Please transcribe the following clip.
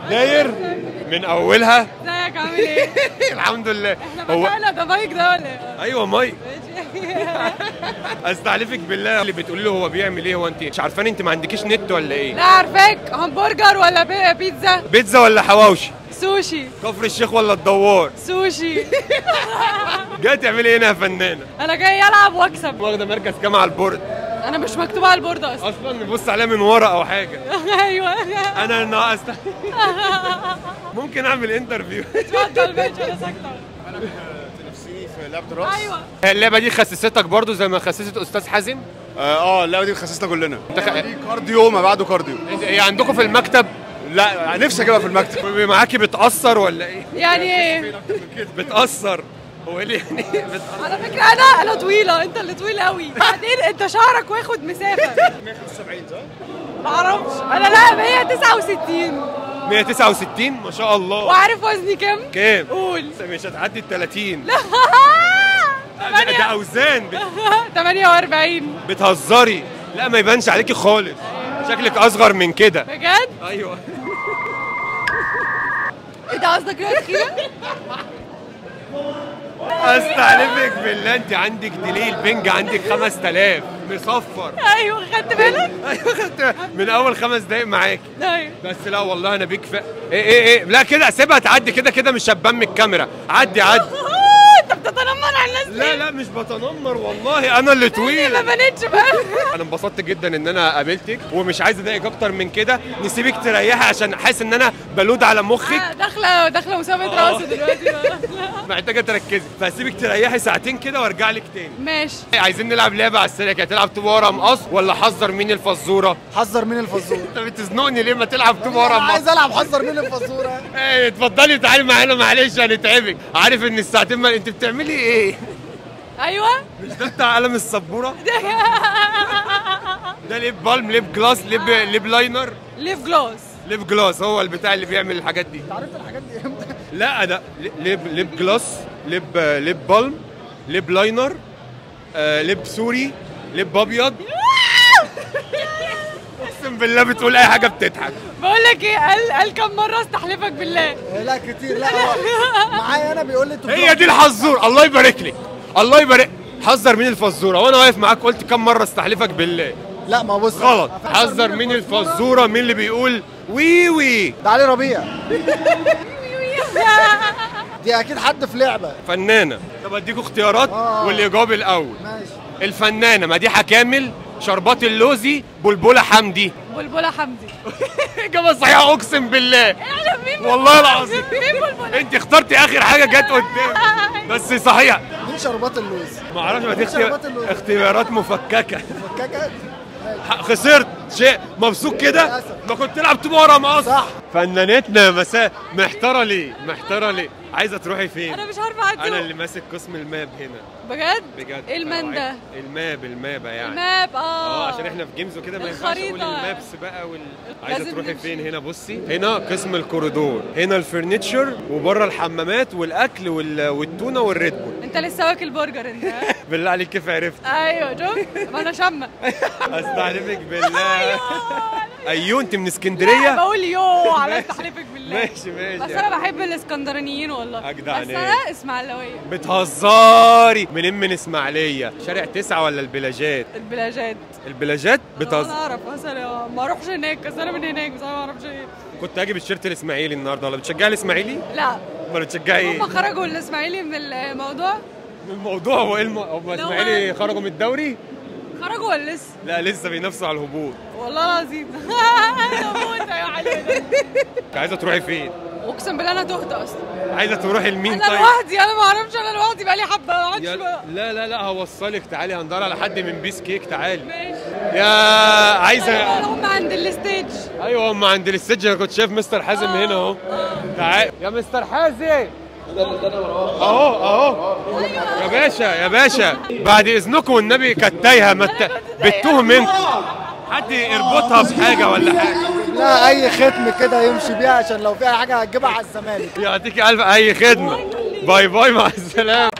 داير من اولها ازيك عامل ايه؟ الحمد لله احنا هو بدأنا ده مايك ده ولا ايه؟ ايوه مايك ماشي. استحلفك بالله اللي بتقول له هو بيعمل ايه هو انت مش عارفاني انت ما عندكيش نت ولا ايه لا عارفاك همبرجر ولا بي- بيتزا؟ بيتزا ولا حواوشي سوشي كفر الشيخ ولا الدوار سوشي جاي تعملي ايه هنا يا فنانه انا جاي العب واكسب واخده مركز كام على البورد انا مش مكتوب على البورد اصلا اصلا نبص عليها من ورا او حاجه ايوه انا ناقص ممكن اعمل انترفيو اتفضل ماشي انا ساكته تنافسيني في لعبه الرقص ايوه اللعبه دي خسستك برضو زي ما خسست استاذ حازم اه آه، اللعبه دي بتخسسنا كلنا انت خ- دي كارديو ما بعده كارديو هي عندكم في المكتب لا نفسي اجيبها في المكتب معاكي بتأثر ولا ايه؟ يعني ايه؟ بتأثر هو ايه اللي يعني بتأثر؟ على فكره انا انا طويله انت اللي طويل قوي بعدين انت شعرك واخد مسافه 175 صح؟ معرفش انا لا 169 169 ما شاء الله وعارف وزني كام؟ كام؟ قول مش هتعدي ال 30 لا ده, ده اوزان بت- 48 بتهزري لا ما يبانش عليكي خالص شكلك اصغر من كده بجد؟ ايوه انت قصدك رؤية خيرة؟ استعلمك بالله انت عندك ديلي البنج عندك 5000 مصفر ايوه خدت بالك؟ ايوه خدت من اول خمس دقايق معاكي ايوه بس لا والله انا بيك ف... ايه ايه ايه لا كده سيبها تعدي كده كده مش هتبان من الكاميرا عدي عدي انت بتتنمر على الناس لا لا مش بتنمر والله انا اللي ليه طويل ما بنتش بقى انا انبسطت جدا ان انا قابلتك ومش عايز اضايقك اكتر من كده نسيبك تريحي عشان حاسس ان انا بلود على مخك آه، داخله داخله مسابقه رقص دلوقتي بقى. محتاجه تركزي فهسيبك تريحي ساعتين كده وارجع لك تاني ماشي عايزين نلعب لعبه على السريع كده تلعب طوب ورا مقص ولا حذر مين الفزوره حذر من الفزوره انت بتزنقني ليه ما تلعب طوب ورا انا مقص عايز العب حذر من الفزوره ايه اتفضلي تعالي معانا معلش هنتعبك عارف ان الساعتين ما انت بتعملي ايه ايوه مش ده بتاع قلم السبوره ده ليب بالم ليب جلاس ليب ليب لاينر ليف جلوس ليب جلاس هو البتاع اللي بيعمل الحاجات دي عرفت الحاجات دي امتى لا ده ليب ليب جلاس ليب ليب بالم ليب لاينر آه، ليب سوري ليب ابيض اقسم بالله بتقول اي حاجه بتضحك بقول لك ايه قال قال كم مره استحلفك بالله إيه، لا كتير لا هو معايا انا بيقول لي انتوا هي دي الحزور الله يبارك لك الله يبارك حذر مين الفزوره وانا واقف معاك قلت كم مره استحلفك بالله لا ما بص غلط أفكر حذر مين الفزوره مين اللي بيقول وي وي ده علي ربيع دي اكيد حد في لعبه فنانه طب اديكوا اختيارات آه. واللي يجاوب الاول ماشي الفنانه مديحه كامل شربات اللوزي بلبله حمدي بلبله حمدي اجابه صحيحه اقسم بالله اعلم مين والله العظيم مين بلبله انت اخترتي اخر حاجه جت قدامي بس صحيح مين شربات اللوز ما اعرفش ما دي اختي- شربات اللوز. اختيارات مفككه فكاكه ح- خسرت شيء مبسوط كده للأسف. ما كنت تلعب طوب ورا مقص صح. فنانتنا مساء محتاره ليه محتاره ليه عايزه تروحي فين انا مش عارفه اعدي انا اللي ماسك قسم الماب هنا بجد بجد ايه المان ده الماب الماب يعني الماب اه اه عشان احنا في جيمز وكده ما ينفعش اقول الخريطة. المابس بقى وال... عايزه لازم تروحي نمشي. فين هنا بصي هنا قسم الكوريدور هنا الفرنتشر وبره الحمامات والاكل وال... والتونه والريد بول انت لسه واكل برجر انت بالله عليك كيف عرفت ايوه شوف ما انا شامه استعلمك بالله ايوه ايوه انت من لا، اسكندريه بقول يو على استحلفك بالله ماشي ماشي بس انا بحب الاسكندرانيين والله أجدع بس ناس. انا اسماعيلاويه بتهزري منين من اسماعيليه شارع تسعة ولا البلاجات البلاجات البلاجات انا بتهزر اعرف مثلا ما اروحش هناك بس انا من هناك بس انا ما اعرفش ايه كنت هاجي بالشيرت الاسماعيلي النهارده ولا بتشجعي الاسماعيلي لا ولا بتشجعي ايه هم خرجوا الاسماعيلي من الموضوع الموضوع هو ايه الم... هم اسماعيلي خرجوا من الدوري خرجوا ولا لسه لا لسه بينافسوا على الهبوط والله العظيم هموت يا علي عايزه تروحي فين اقسم بالله انا تهت اصلا عايزه تروحي لمين انا طيب لوحدي انا ما اعرفش انا لوحدي بقالي حبه ما اقعدش يا... بقى لا لا لا هوصلك تعالي هندور على حد من بيس كيك تعالي ماشي يا عايزه هم عند الستيج ايوه هم عند الستيج انا كنت شايف مستر حازم هنا اهو تعال يا مستر حازم اهو اهو يا باشا يا باشا بعد اذنكم والنبي كانت تايهه ما ت- بتوه منكم حد يربطها بحاجه ولا حاجه لا اي ختم كده يمشي بيها عشان لو فيها حاجه هتجيبها على الزمالك يعطيك الف اي خدمه باي باي مع السلامه